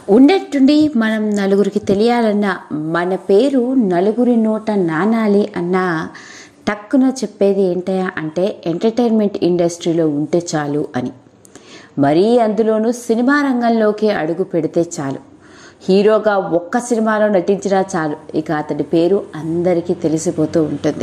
ఉండేట్టుండి మనం నలుగురికి తెలియాలన్నా మన పేరు నలుగురి నోట నానాలి అన్నా టక్కున చెప్పేది ఏంటయా అంటే ఎంటర్టైన్మెంట్ ఇండస్ట్రీలో ఉంటే చాలు అని మరీ అందులోనూ సినిమా రంగంలోకి అడుగు పెడితే చాలు హీరోగా ఒక్క సినిమాలో నటించినా చాలు ఇక అతడి పేరు అందరికీ తెలిసిపోతూ ఉంటుంది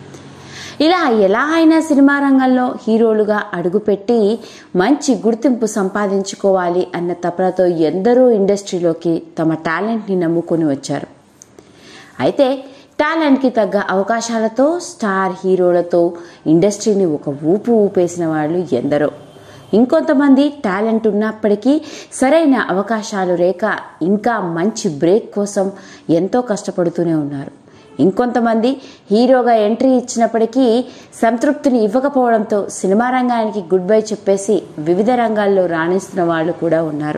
ఇలా ఎలా అయినా సినిమా రంగంలో హీరోలుగా అడుగుపెట్టి మంచి గుర్తింపు సంపాదించుకోవాలి అన్న తపనతో ఎందరో ఇండస్ట్రీలోకి తమ టాలెంట్ని నమ్ముకొని వచ్చారు అయితే టాలెంట్కి తగ్గ అవకాశాలతో స్టార్ హీరోలతో ఇండస్ట్రీని ఒక ఊపు ఊపేసిన వాళ్ళు ఎందరో ఇంకొంతమంది టాలెంట్ ఉన్నప్పటికీ సరైన అవకాశాలు లేక ఇంకా మంచి బ్రేక్ కోసం ఎంతో కష్టపడుతూనే ఉన్నారు ఇంకొంతమంది హీరోగా ఎంట్రీ ఇచ్చినప్పటికీ సంతృప్తిని ఇవ్వకపోవడంతో సినిమా రంగానికి గుడ్ బై చెప్పేసి వివిధ రంగాల్లో రాణిస్తున్న వాళ్ళు కూడా ఉన్నారు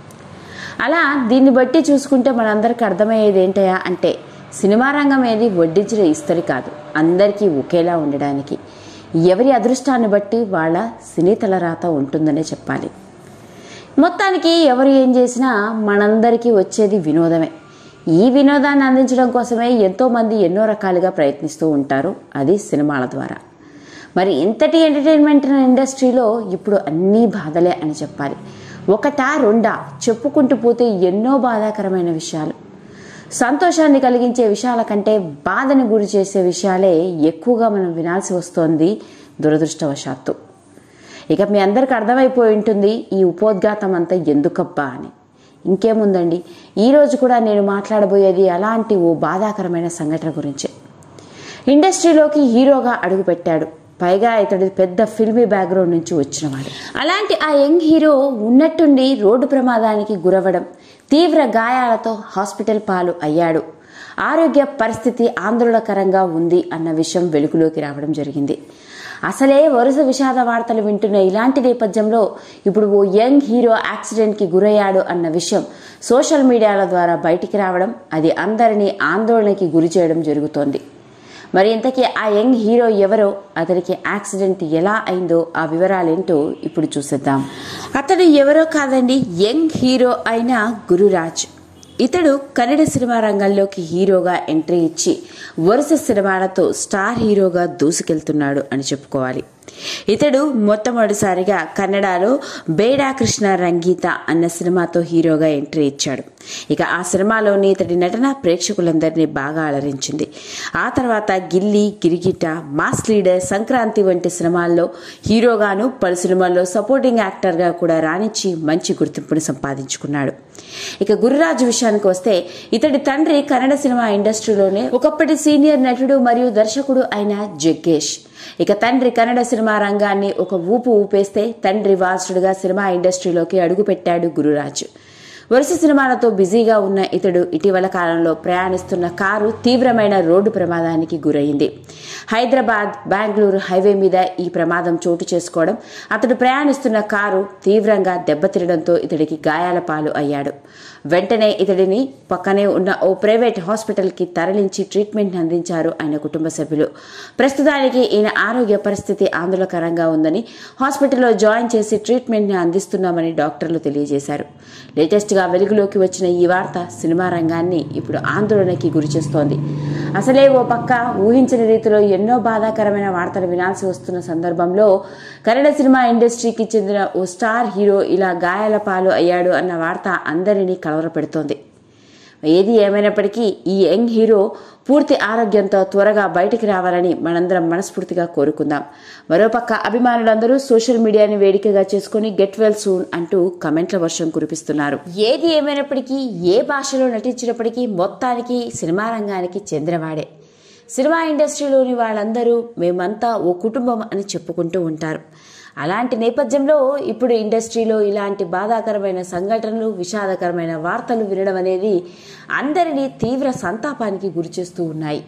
అలా దీన్ని బట్టి చూసుకుంటే మనందరికి అర్థమయ్యేది ఏంటయా అంటే సినిమా రంగం ఏది వడ్డించిన ఇస్తరి కాదు అందరికీ ఒకేలా ఉండడానికి ఎవరి అదృష్టాన్ని బట్టి వాళ్ళ సినీ తలరాత ఉంటుందనే చెప్పాలి మొత్తానికి ఎవరు ఏం చేసినా మనందరికీ వచ్చేది వినోదమే ఈ వినోదాన్ని అందించడం కోసమే ఎంతోమంది ఎన్నో రకాలుగా ప్రయత్నిస్తూ ఉంటారు అది సినిమాల ద్వారా మరి ఇంతటి ఎంటర్టైన్మెంట్ ఇండస్ట్రీలో ఇప్పుడు అన్నీ బాధలే అని చెప్పాలి ఒకటా రెండా చెప్పుకుంటూ పోతే ఎన్నో బాధాకరమైన విషయాలు సంతోషాన్ని కలిగించే విషయాల కంటే బాధని గురి చేసే విషయాలే ఎక్కువగా మనం వినాల్సి వస్తోంది దురదృష్టవశాత్తు ఇక మీ అందరికి అర్థమైపోయి ఉంటుంది ఈ ఉపోద్ఘాతం అంతా ఎందుకబ్బా అని ఇంకేముందండి ఈరోజు కూడా నేను మాట్లాడబోయేది అలాంటి ఓ బాధాకరమైన సంఘటన గురించే ఇండస్ట్రీలోకి హీరోగా అడుగుపెట్టాడు పైగా ఇతడు పెద్ద ఫిల్మీ బ్యాక్గ్రౌండ్ నుంచి వచ్చినవాడు అలాంటి ఆ యంగ్ హీరో ఉన్నట్టుండి రోడ్డు ప్రమాదానికి గురవడం తీవ్ర గాయాలతో హాస్పిటల్ పాలు అయ్యాడు ఆరోగ్య పరిస్థితి ఆందోళనకరంగా ఉంది అన్న విషయం వెలుగులోకి రావడం జరిగింది అసలే వరుస విషాద వార్తలు వింటున్న ఇలాంటి నేపథ్యంలో ఇప్పుడు ఓ యంగ్ హీరో యాక్సిడెంట్కి గురయ్యాడు అన్న విషయం సోషల్ మీడియాల ద్వారా బయటికి రావడం అది అందరినీ ఆందోళనకి గురి చేయడం జరుగుతోంది మరి ఇంతకీ ఆ యంగ్ హీరో ఎవరో అతనికి యాక్సిడెంట్ ఎలా అయిందో ఆ వివరాలేంటో ఇప్పుడు చూసేద్దాం అతడు ఎవరో కాదండి యంగ్ హీరో అయిన గురురాజ్ ఇతడు కన్నడ సినిమా రంగంలోకి హీరోగా ఎంట్రీ ఇచ్చి వరుస సినిమాలతో స్టార్ హీరోగా దూసుకెళ్తున్నాడు అని చెప్పుకోవాలి ఇతడు మొట్టమొదటిసారిగా కన్నడలో బేడా కృష్ణ రంగీత అన్న సినిమాతో హీరోగా ఎంట్రీ ఇచ్చాడు ఇక ఆ సినిమాలోని ఇతడి నటన ప్రేక్షకులందరినీ బాగా అలరించింది ఆ తర్వాత గిల్లి గిరిగిట మాస్ లీడర్ సంక్రాంతి వంటి సినిమాల్లో హీరోగాను పలు సినిమాల్లో సపోర్టింగ్ యాక్టర్గా కూడా రాణించి మంచి గుర్తింపుని సంపాదించుకున్నాడు ఇక గురురాజు విషయానికి వస్తే ఇతడి తండ్రి కన్నడ సినిమా ఇండస్ట్రీలోనే ఒకప్పటి సీనియర్ నటుడు మరియు దర్శకుడు అయిన జగ్గేష్ ఇక తండ్రి కన్నడ సినిమా రంగాన్ని ఒక ఊపు ఊపేస్తే తండ్రి వారసుడుగా సినిమా ఇండస్ట్రీలోకి అడుగుపెట్టాడు గురురాజు వరుస సినిమాలతో బిజీగా ఉన్న ఇతడు ఇటీవల కాలంలో ప్రయాణిస్తున్న కారు తీవ్రమైన రోడ్డు ప్రమాదానికి గురైంది హైదరాబాద్ బెంగళూరు హైవే మీద ఈ ప్రమాదం చోటు చేసుకోవడం అతడు ప్రయాణిస్తున్న కారు తీవ్రంగా దెబ్బతినడంతో ఇతడికి గాయాల పాలు అయ్యాడు వెంటనే ఇతడిని పక్కనే ఉన్న ఓ ప్రైవేట్ హాస్పిటల్కి తరలించి ట్రీట్మెంట్ అందించారు ఆయన కుటుంబ సభ్యులు ప్రస్తుతానికి ఈయన ఆరోగ్య పరిస్థితి ఆందోళనకరంగా ఉందని హాస్పిటల్లో జాయిన్ చేసి ట్రీట్మెంట్ని అందిస్తున్నామని డాక్టర్లు తెలియజేశారు లేటెస్ట్గా వెలుగులోకి వచ్చిన ఈ వార్త సినిమా రంగాన్ని ఇప్పుడు ఆందోళనకి గురిచేస్తోంది అసలే ఓ పక్క ఊహించని రీతిలో ఎన్నో బాధాకరమైన వార్తలు వినాల్సి వస్తున్న సందర్భంలో కన్నడ సినిమా ఇండస్ట్రీకి చెందిన ఓ స్టార్ హీరో ఇలా గాయాల పాలు అయ్యాడు అన్న వార్త అందరినీ కలవరపెడుతోంది ఏది ఏమైనప్పటికీ ఈ యంగ్ హీరో పూర్తి ఆరోగ్యంతో త్వరగా బయటికి రావాలని మనందరం మనస్ఫూర్తిగా కోరుకుందాం మరోపక్క అభిమానులందరూ సోషల్ మీడియాని వేదికగా చేసుకుని గెట్ వెల్ సూన్ అంటూ కమెంట్ల వర్షం కురిపిస్తున్నారు ఏది ఏమైనప్పటికీ ఏ భాషలో నటించినప్పటికీ మొత్తానికి సినిమా రంగానికి చెందినవాడే సినిమా ఇండస్ట్రీలోని వాళ్ళందరూ మేమంతా ఓ కుటుంబం అని చెప్పుకుంటూ ఉంటారు అలాంటి నేపథ్యంలో ఇప్పుడు ఇండస్ట్రీలో ఇలాంటి బాధాకరమైన సంఘటనలు విషాదకరమైన వార్తలు వినడం అనేది అందరినీ తీవ్ర సంతాపానికి గురిచేస్తూ ఉన్నాయి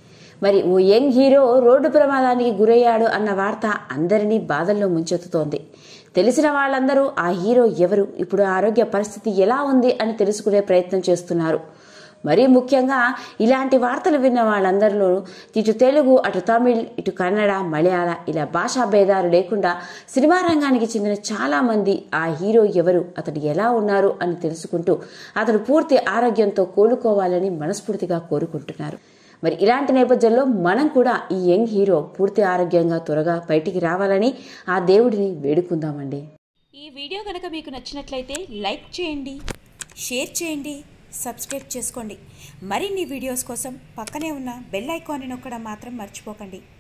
మరి ఓ యంగ్ హీరో రోడ్డు ప్రమాదానికి గురయ్యాడు అన్న వార్త అందరినీ బాధల్లో ముంచెత్తుతోంది తెలిసిన వాళ్ళందరూ ఆ హీరో ఎవరు ఇప్పుడు ఆరోగ్య పరిస్థితి ఎలా ఉంది అని తెలుసుకునే ప్రయత్నం చేస్తున్నారు మరీ ముఖ్యంగా ఇలాంటి వార్తలు విన్న వాళ్ళందరిలో ఇటు తెలుగు అటు తమిళ్ ఇటు కన్నడ మలయాళ ఇలా భాషా భేదాలు లేకుండా సినిమా రంగానికి చెందిన చాలా మంది ఆ హీరో ఎవరు అతడు ఎలా ఉన్నారు అని తెలుసుకుంటూ అతడు పూర్తి ఆరోగ్యంతో కోలుకోవాలని మనస్ఫూర్తిగా కోరుకుంటున్నారు మరి ఇలాంటి నేపథ్యంలో మనం కూడా ఈ యంగ్ హీరో పూర్తి ఆరోగ్యంగా త్వరగా బయటికి రావాలని ఆ దేవుడిని వేడుకుందామండి ఈ వీడియో కనుక మీకు నచ్చినట్లయితే లైక్ చేయండి షేర్ చేయండి సబ్స్క్రైబ్ చేసుకోండి మరిన్ని వీడియోస్ కోసం పక్కనే ఉన్న బెల్ ఐకాన్ని నొక్కడం మాత్రం మర్చిపోకండి